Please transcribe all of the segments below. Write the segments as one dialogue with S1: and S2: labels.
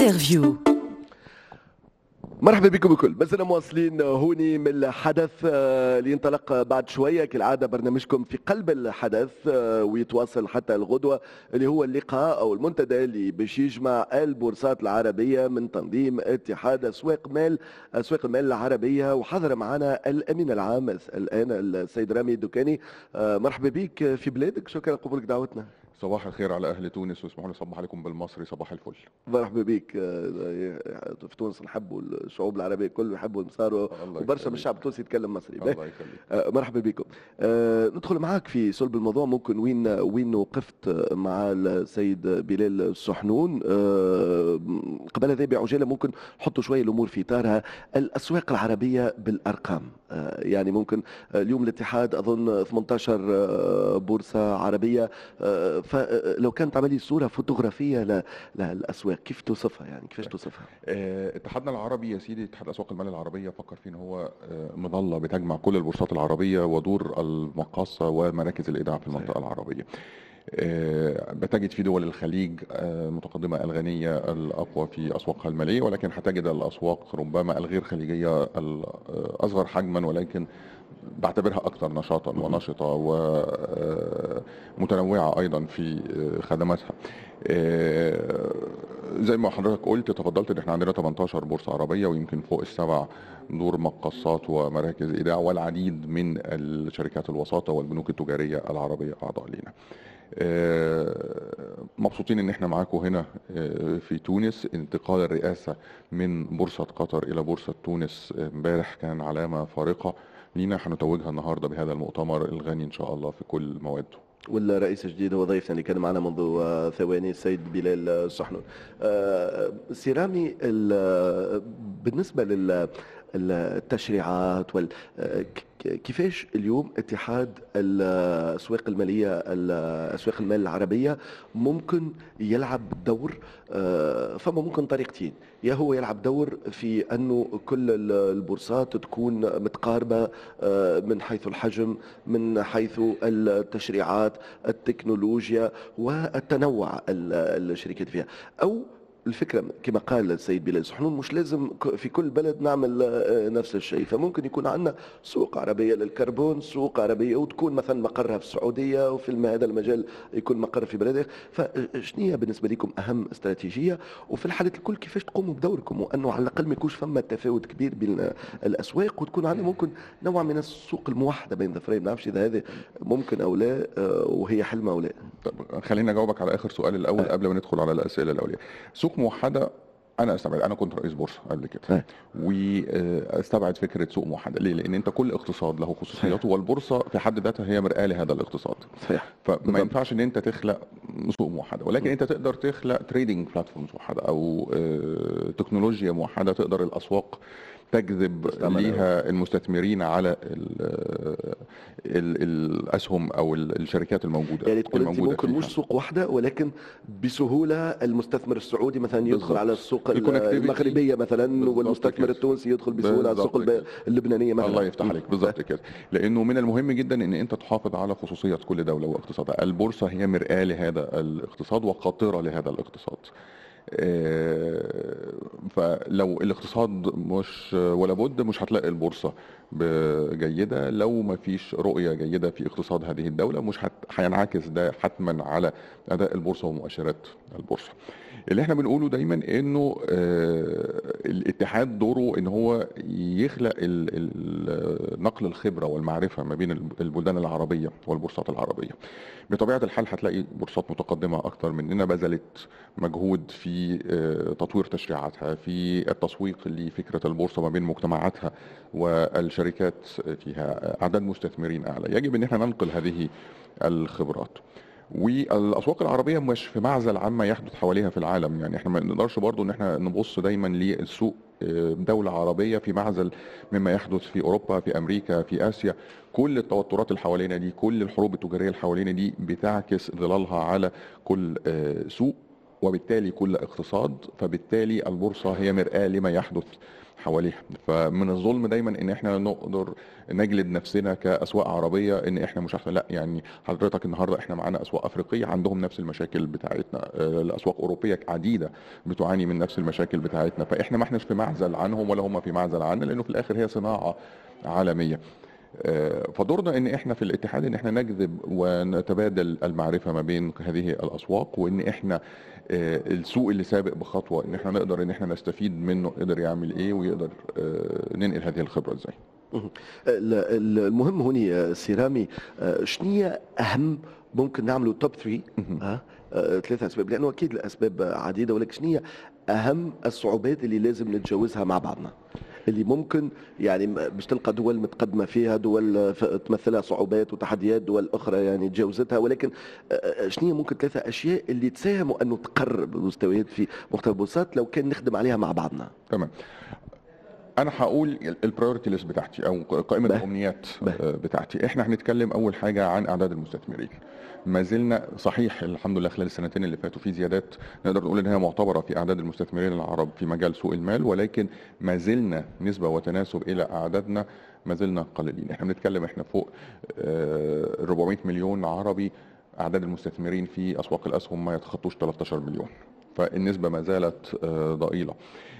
S1: انترفيو
S2: مرحبا بكم الكل مازلنا مواصلين هوني من الحدث آه، اللي ينطلق بعد شويه كالعاده برنامجكم في قلب الحدث آه، ويتواصل حتى الغدوه اللي هو اللقاء او المنتدى اللي باش يجمع البورصات العربيه من تنظيم اتحاد اسواق مال اسواق المال العربيه وحضر معنا الامين العام الان السيد رامي الدكاني آه، مرحبا بك في بلادك شكرا قبولك دعوتنا
S3: صباح الخير على اهل تونس واسمحوا لي اصبح عليكم بالمصري صباح الفل
S2: مرحبا بك آه، في تونس نحبوا الشعوب العربيه الكل يحبوا المصاروا
S3: الله
S2: وبرشا من
S3: يخليك.
S2: الشعب التونسي يتكلم مصري
S3: الله يخليك
S2: آه، مرحبا بكم آه، ندخل معاك في صلب الموضوع ممكن وين وين وقفت مع السيد بلال السحنون آه، قبل هذا بعجاله ممكن نحطوا شويه الامور في اطارها الاسواق العربيه بالارقام آه، يعني ممكن آه، اليوم الاتحاد اظن 18 آه، بورصه عربيه آه، فلو كانت عملي صوره فوتوغرافيه ل- للاسواق كيف توصفها يعني كيفاش توصفها؟
S3: آه، اتحادنا العربي يا سيدي اتحاد اسواق المال العربيه فكر فيه ان هو آه، مظله بتجمع كل البورصات العربيه ودور المقاصه ومراكز الايداع في المنطقه العربيه آه، بتجد في دول الخليج آه، متقدمة الغنية الأقوى في أسواقها المالية ولكن هتجد الأسواق ربما الغير خليجية الأصغر حجما ولكن بعتبرها أكثر نشاطا ونشطة ومتنوعة أيضا في آه، خدماتها آه، زي ما حضرتك قلت تفضلت ان احنا عندنا 18 بورصه عربيه ويمكن فوق السبع دور مقاصات ومراكز ايداع والعديد من الشركات الوساطه والبنوك التجاريه العربيه اعضاء لينا. آه، مبسوطين ان احنا معاكم هنا آه، في تونس انتقال الرئاسه من بورصه قطر الى بورصه تونس آه، امبارح كان علامه فارقه لينا هنتوجها النهارده بهذا المؤتمر الغني ان شاء الله في كل مواده.
S2: والرئيس الجديد هو ضيفنا اللي كان معنا منذ آه، ثواني السيد بلال آه، السحنون آه، سيرامي ال- بالنسبة لل التشريعات وال آه، ك- كيفاش اليوم اتحاد الاسواق الماليه ال- اسواق المال العربيه ممكن يلعب دور آه، فما ممكن طريقتين يا هو يلعب دور في انه كل ال- البورصات تكون متقاربه آه، من حيث الحجم من حيث التشريعات التكنولوجيا والتنوع ال- الشركات فيها او الفكره كما قال السيد بلال سحنون مش لازم ك- في كل بلد نعمل آه، نفس الشيء فممكن يكون عندنا سوق عربيه للكربون سوق عربيه وتكون مثلا مقرها في السعوديه وفي الم- هذا المجال يكون مقر في بلد آخر. فشنو هي بالنسبه لكم اهم استراتيجيه وفي الحالات الكل كيفاش تقوموا بدوركم وانه على الاقل ما يكونش فما تفاوت كبير بين الاسواق وتكون عندنا ممكن نوع من السوق الموحده بين الظفرين ما نعرفش اذا هذا ممكن او لا آه، وهي حلمه او لا
S3: طب خليني اجاوبك على اخر سؤال الاول
S2: آه.
S3: قبل ما ندخل على الاسئله الاوليه سوق موحده انا استبعد انا كنت رئيس بورصه قبل كده
S2: آه.
S3: واستبعد فكره سوق موحده ليه لان انت كل اقتصاد له خصوصياته والبورصه في حد ذاتها هي مرآه لهذا الاقتصاد
S2: صحيح
S3: فما
S2: بالضبط.
S3: ينفعش ان انت تخلق سوق موحده ولكن انت تقدر تخلق تريدنج بلاتفورمز موحده او آه، تكنولوجيا موحده تقدر الاسواق تجذب
S2: تستعملها.
S3: ليها المستثمرين على ال ال الاسهم او ال- الشركات الموجوده
S2: يعني تقول انت
S3: الموجودة
S2: ممكن
S3: فيها.
S2: مش سوق واحده ولكن بسهوله المستثمر السعودي مثلا يدخل
S3: بالضبط.
S2: على السوق
S3: في connectivity.
S2: المغربيه مثلا
S3: بالضبط
S2: والمستثمر
S3: كده.
S2: التونسي يدخل بسهوله على السوق
S3: بالضبط
S2: الب- اللبنانيه مثلا
S3: الله يفتح عليك بالظبط كده لانه من المهم جدا ان انت تحافظ على خصوصيه كل دوله واقتصادها البورصه هي مرآه لهذا الاقتصاد وقاطره لهذا الاقتصاد آه، فلو الاقتصاد مش ولا بد مش هتلاقي البورصه ب- جيده لو ما فيش رؤيه جيده في اقتصاد هذه الدوله مش هت- هينعكس ده حتما على اداء البورصه ومؤشرات البورصه اللي احنا بنقوله دايما انه آه، الاتحاد دوره ان هو يخلق ال- ال- نقل الخبره والمعرفه ما بين الب- البلدان العربيه والبورصات العربيه. بطبيعه الحال هتلاقي بورصات متقدمه اكتر مننا بذلت مجهود في آه، تطوير تشريعاتها في التسويق لفكره البورصه ما بين مجتمعاتها والشركات فيها اعداد مستثمرين اعلى يجب ان احنا ننقل هذه الخبرات والاسواق العربيه مش في معزل عما يحدث حواليها في العالم يعني احنا ما نقدرش برضو ان احنا نبص دايما للسوق آه، دولة عربية في معزل مما يحدث في أوروبا في أمريكا في آسيا كل التوترات اللي حوالينا دي كل الحروب التجارية اللي حوالينا دي بتعكس ظلالها على كل آه، سوق وبالتالي كل اقتصاد فبالتالي البورصه هي مرآة لما يحدث حواليها فمن الظلم دايما ان احنا نقدر نجلد نفسنا كاسواق عربيه ان احنا مش احسن لا يعني حضرتك النهارده احنا معانا اسواق افريقيه عندهم نفس المشاكل بتاعتنا آه، الاسواق اوروبيه عديده بتعاني من نفس المشاكل بتاعتنا فاحنا ما احناش في معزل عنهم ولا هم في معزل عنا لانه في الاخر هي صناعه عالميه آه، فدورنا ان احنا في الاتحاد ان احنا نجذب ونتبادل المعرفه ما بين هذه الاسواق وان احنا آه، السوق اللي سابق بخطوه ان احنا نقدر ان احنا نستفيد منه قدر يعمل ايه ويقدر آه، ننقل هذه الخبره ازاي
S2: مهم. ال- ال- المهم هوني آه، سيرامي آه، شنية أهم ممكن نعملوا توب 3
S3: مهم.
S2: ها آه، ثلاثة أسباب لأنه أكيد الأسباب عديدة ولكن شنية أهم الصعوبات اللي لازم نتجاوزها مع بعضنا اللي ممكن يعني م- باش تلقى دول متقدمة فيها دول آه، ف- تمثلها صعوبات وتحديات دول أخرى يعني تجاوزتها ولكن آه، آه، شنية ممكن ثلاثة أشياء اللي تساهموا أنه تقرب المستويات في مختلف البورصات لو كان نخدم عليها مع بعضنا
S3: تمام انا هقول البرايورتي ليست بتاعتي او قائمه
S2: به.
S3: الامنيات
S2: به.
S3: آه، بتاعتي احنا هنتكلم اول حاجه عن اعداد المستثمرين ما زلنا صحيح الحمد لله خلال السنتين اللي فاتوا في زيادات نقدر نقول ان هي معتبره في اعداد المستثمرين العرب في مجال سوق المال ولكن ما زلنا نسبه وتناسب الى اعدادنا ما زلنا قليلين احنا بنتكلم احنا فوق آه، 400 مليون عربي اعداد المستثمرين في اسواق الاسهم ما يتخطوش 13 مليون فالنسبه ما زالت آه، ضئيله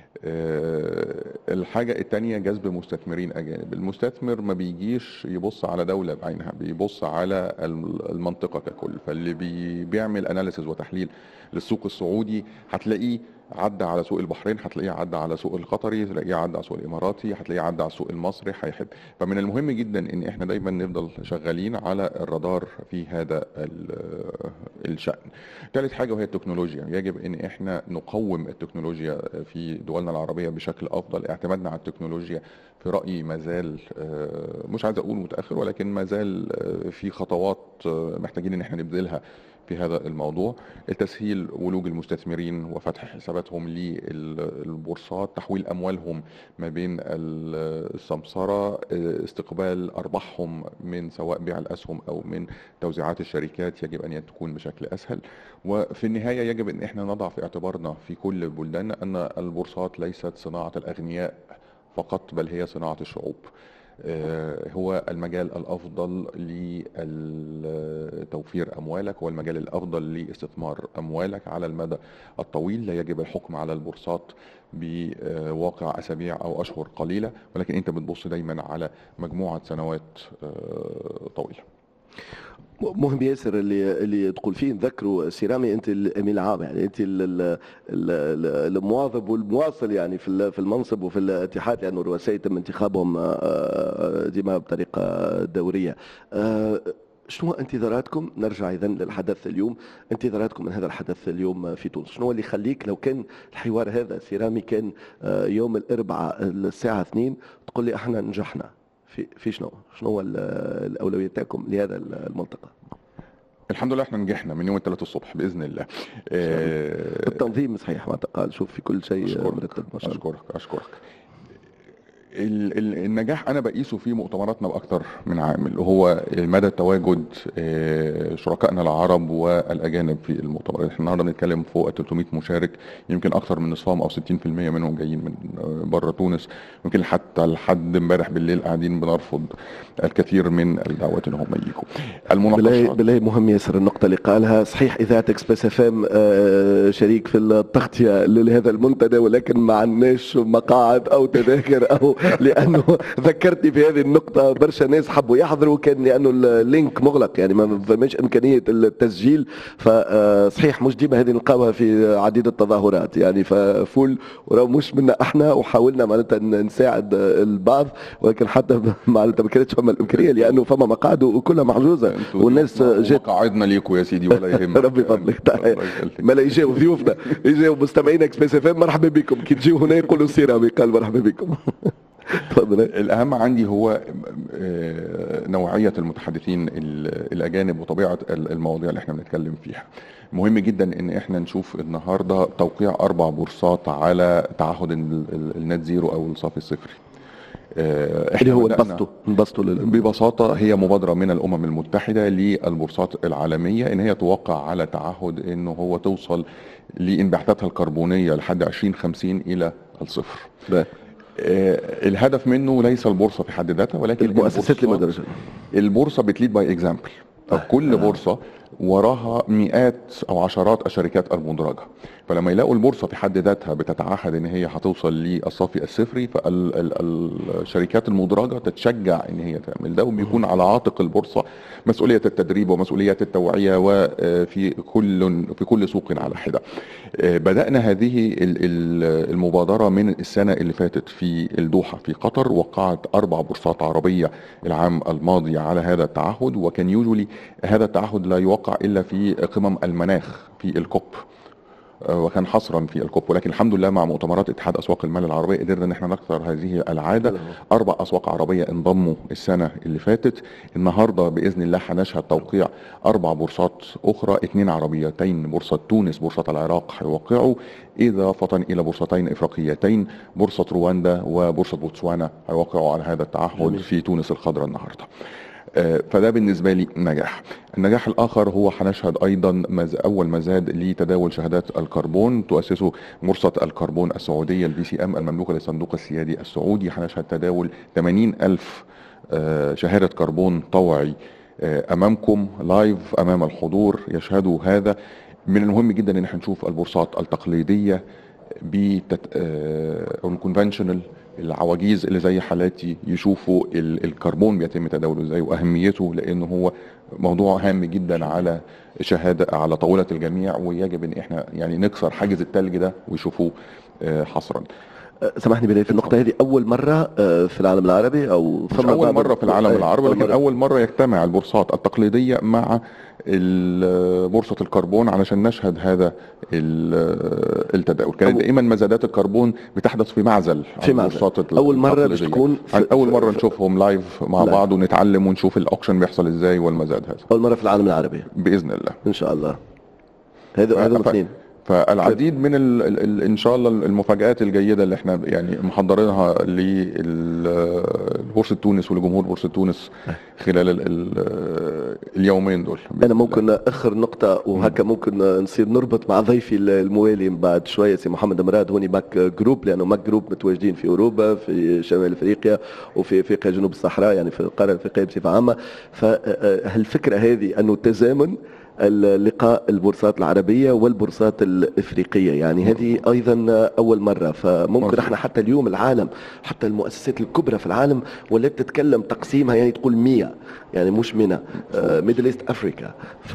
S3: آه، الحاجة التانية جذب مستثمرين أجانب المستثمر ما بيجيش يبص على دولة بعينها بيبص على الم- المنطقة ككل فاللي بي بيعمل أناليسز وتحليل للسوق السعودي هتلاقيه عدى على سوق البحرين هتلاقيه عدى على سوق القطري هتلاقيه عدى على سوق الاماراتي هتلاقيه عدى على السوق المصري هيحب فمن المهم جدا ان احنا دايما نفضل شغالين على الرادار في هذا ال- الشأن ثالث حاجه وهي التكنولوجيا يجب ان احنا نقوم التكنولوجيا في دولنا العربيه بشكل افضل اعتمادنا على التكنولوجيا في رايي ما زال آه، مش عايز اقول متاخر ولكن ما زال آه، في خطوات آه، محتاجين ان احنا نبذلها في هذا الموضوع التسهيل ولوج المستثمرين وفتح حساباتهم للبورصات تحويل اموالهم ما بين ال- السمسره آه، استقبال ارباحهم من سواء بيع الاسهم او من توزيعات الشركات يجب ان تكون بشكل اسهل وفي النهايه يجب ان احنا نضع في اعتبارنا في كل بلداننا ان البورصات ليست صناعه الاغنياء فقط بل هي صناعه الشعوب آه، هو المجال الافضل لتوفير اموالك هو المجال الافضل لاستثمار اموالك على المدى الطويل لا يجب الحكم على البورصات بواقع اسابيع او اشهر قليله ولكن انت بتبص دايما على مجموعه سنوات آه، طويله
S2: مهم ياسر اللي اللي تقول فيه نذكروا سيرامي انت الامين العام يعني انت ال- ال- ال- المواظب والمواصل يعني في ال- في المنصب وفي الاتحاد لانه الرؤساء يتم انتخابهم آه، ديما بطريقه دوريه. آه، شنو انتظاراتكم نرجع اذا للحدث اليوم انتظاراتكم من هذا الحدث اليوم في تونس شنو اللي يخليك لو كان الحوار هذا سيرامي كان آه، يوم الاربعاء الساعه 2 تقول لي احنا نجحنا في في شنو شنو هو ال- الاولويه تاعكم لهذا الملتقى
S3: الحمد لله احنا نجحنا من يوم الثلاث الصبح باذن الله آه،
S2: التنظيم صحيح ما تقال شوف في كل شيء
S3: أشكرك
S2: مرتب ما شاء الله
S3: أشكرك أشكرك ال- ال- النجاح أنا بقيسه في مؤتمراتنا بأكتر من عامل وهو مدى تواجد آه، شركائنا العرب والأجانب في المؤتمرات احنا النهارده بنتكلم فوق 300 مشارك يمكن أكتر من نصفهم أو 60% منهم جايين من آه، بره تونس يمكن حتى لحد امبارح بالليل قاعدين بنرفض الكثير من الدعوات إن هم يجوا
S2: بالله
S3: المناقشات
S2: بالله مهم ياسر النقطة اللي قالها صحيح إذاعة إكسبريس اف ام شريك في التغطية لهذا المنتدى ولكن ما عندناش مقاعد أو تذاكر أو لأنه ذكرتني في هذه النقطة برشا ناس حبوا يحضروا كان لأنه اللينك مغلق يعني ما فماش إمكانية التسجيل فصحيح مش ديما هذه نلقاوها في عديد التظاهرات يعني ففول وراه مش منا احنا وحاولنا معناتها ن- نساعد البعض ولكن حتى معناتها ما كانتش فما الإمكانية لأنه فما مقاعد وكلها محجوزة
S3: انتوا
S2: والناس
S3: ضيوفنا
S2: جات
S3: ومقاعدنا ليكوا يا سيدي ولا يهمك
S2: ربي يفضلك تعال.
S3: الله يخليك.
S2: ما لا يجيو ضيوفنا يجيو مستمعين اكسبريس اف ام مرحبا بكم كي تجيو هنا يقولوا سيرامي قال مرحبا بكم تفضل
S3: الأهم عندي هو آه، نوعية المتحدثين ال- الأجانب وطبيعة ال- المواضيع اللي احنا بنتكلم فيها مهم جدا ان احنا نشوف النهارده توقيع اربع بورصات على تعهد ال- ال- النت زيرو او الصافي الصفري آه،
S2: اللي هو
S3: بدأنا-
S2: انبسطوا انبسطوا لل-
S3: ببساطة هي مبادرة من الأمم المتحدة للبورصات العالمية إن هي توقع على تعهد إنه هو توصل لانبعاثاتها الكربونية لحد 2050 إلى الصفر.
S2: ب-
S3: آه، الهدف منه ليس البورصة في حد ذاتها ولكن
S2: المؤسسات
S3: البورصات-
S2: لمدرجة
S3: البورصة بتليد باي اكزامبل فكل بورصة وراها مئات او عشرات الشركات المدرجة فلما يلاقوا البورصة في حد ذاتها بتتعهد ان هي هتوصل للصافي الصفري فالشركات المدرجة تتشجع ان هي تعمل ده وبيكون على عاتق البورصة مسؤولية التدريب ومسؤولية التوعية وفي كل في كل سوق على حدة آه، بدأنا هذه ال- ال- المبادرة من السنة اللي فاتت في الدوحة في قطر وقعت أربع بورصات عربية العام الماضي على هذا التعهد وكان يوجولي هذا التعهد لا يوقع إلا في قمم المناخ في الكوب آه، وكان حصرا في الكوب ولكن الحمد لله مع مؤتمرات اتحاد اسواق المال العربيه قدرنا ان احنا نكسر هذه العاده اربع اسواق عربيه انضموا السنه اللي فاتت النهارده باذن الله هنشهد توقيع اربع بورصات اخرى اثنين عربيتين بورصه تونس بورصه العراق هيوقعوا اضافه الى بورصتين افريقيتين بورصه رواندا وبورصه بوتسوانا هيوقعوا على هذا التعهد
S2: جميل.
S3: في تونس الخضراء النهارده آه، فده بالنسبه لي نجاح النجاح الاخر هو هنشهد ايضا مز... اول مزاد لتداول شهادات الكربون تؤسسه بورصه الكربون السعوديه البي سي ام المملوكه للصندوق السيادي السعودي هنشهد تداول 80 الف آه، شهاده كربون طوعي آه، امامكم لايف امام الحضور يشهدوا هذا من المهم جدا ان احنا نشوف البورصات التقليديه بتت... آه، او الكونفنشنال العواجيز اللي زي حالاتي يشوفوا ال- الكربون بيتم تداوله ازاي واهميته لانه هو موضوع هام جدا على شهاده على طاوله الجميع ويجب ان احنا يعني نكسر حاجز التلج ده ويشوفوه آه، حصرا
S2: آه، سامحني بلاي في النقطة هذه أول مرة آه، في العالم العربي أو
S3: مش
S2: فما
S3: اول
S2: بعض-
S3: مره في العالم
S2: أي،
S3: العربي لكن
S2: مرة.
S3: اول مره يجتمع البورصات التقليديه مع ال- بورصه الكربون علشان نشهد هذا ال- التداول كانت
S2: أول-
S3: دائما مزادات الكربون بتحدث في معزل
S2: في
S3: عن
S2: معزل.
S3: البورصات
S2: أول مرة باش
S3: التقليدية.
S2: تكون في-
S3: عن اول
S2: في-
S3: مره
S2: في-
S3: نشوفهم لايف مع
S2: لايف.
S3: بعض ونتعلم ونشوف الاوكشن بيحصل ازاي والمزاد هذا
S2: أول مرة في العالم العربي
S3: باذن الله
S2: إن شاء الله هذا هذا
S3: ف-
S2: اثنين
S3: فالعديد من ال ال ال ان شاء الله المفاجات الجيده اللي احنا يعني محضرينها لبورصه تونس ولجمهور بورصه تونس خلال ال ال اليومين دول
S2: انا ممكن اخر نقطه وهكا ممكن نصير نربط مع ضيفي الموالي من بعد شويه سي محمد مراد هوني ماك جروب لانه ماك جروب متواجدين في اوروبا في شمال افريقيا وفي افريقيا جنوب الصحراء يعني في القاره الافريقيه بصفه عامه فالفكره هذه انه تزامن اللقاء البورصات العربية والبورصات الإفريقية يعني هذه أيضا أول مرة فممكن
S3: مظبوط.
S2: احنا حتى اليوم العالم حتى المؤسسات الكبرى في العالم ولات تتكلم تقسيمها يعني تقول 100 يعني مش منى ميدل ايست افريكا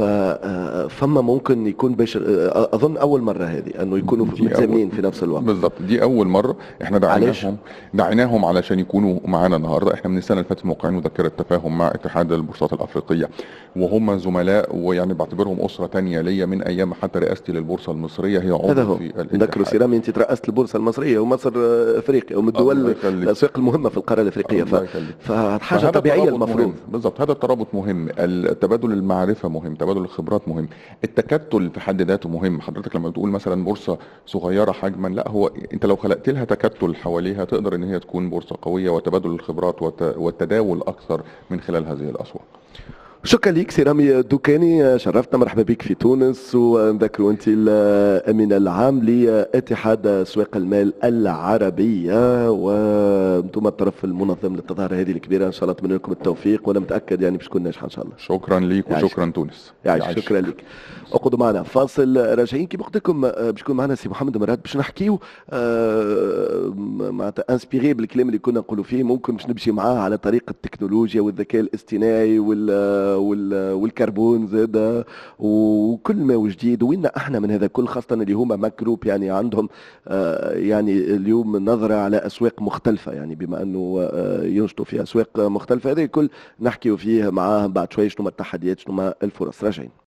S2: فما ممكن يكون باش آه، اظن اول مره هذه انه يكونوا
S3: دي
S2: متزامنين في نفس الوقت
S3: بالظبط دي اول مره احنا
S2: علاش؟
S3: دعيناهم دعيناهم علشان يكونوا معانا النهارده احنا من السنه اللي فاتت موقعين مذكره تفاهم مع اتحاد البورصات الافريقيه وهم زملاء ويعني بعتبرهم اسره تانية ليا من ايام حتى رئاستي للبورصه المصريه هي عضو
S2: هذا هو
S3: في
S2: نذكروا
S3: الاتحاد
S2: سيرامي انت ترأست البورصه المصريه ومصر آه، افريقيا ومن
S3: الله
S2: الدول
S3: يخليك.
S2: الاسواق المهمه في القاره الافريقيه ف...
S3: الله يخليك.
S2: فحاجه
S3: فهذا
S2: طبيعيه
S3: الترابط
S2: المفروض
S3: مهم. بالظبط هذا الترابط مهم التبادل المعرفه مهم تبادل الخبرات مهم التكتل في حد ذاته مهم حضرتك لما بتقول مثلا بورصه صغيره حجما لا هو انت لو خلقت لها تكتل حواليها تقدر ان هي تكون بورصه قويه وتبادل الخبرات والت- والتداول اكثر من خلال هذه الاسواق
S2: شكرا لك سيرامي دوكاني شرفتنا مرحبا بك في تونس ونذكروا انت الامين العام لاتحاد اسواق المال العربيه وانتم الطرف المنظم للتظاهره هذه الكبيره ان شاء الله اتمنى لكم التوفيق وانا متاكد يعني باش تكون ناجحه ان شاء الله
S3: شكرا ليك
S2: يعيشك.
S3: وشكرا تونس
S2: يعيش
S3: يعيشك.
S2: شكرا لك اقعدوا معنا فاصل راجعين كيما قلت لكم آه، باش يكون معنا سي محمد مراد باش نحكيو آه، معناتها انسبيري بالكلام اللي كنا نقولوا فيه ممكن باش نمشي معاه على طريق التكنولوجيا والذكاء الاصطناعي وال وال والكربون زاد وكل ما هو جديد وين احنا من هذا كل خاصه اللي هما ماك جروب يعني عندهم آه، يعني اليوم نظره على اسواق مختلفه يعني بما انه آه، ينشطوا في اسواق مختلفه هذه الكل نحكيو فيه معاه بعد شوي شنو هما التحديات شنو هما الفرص راجعين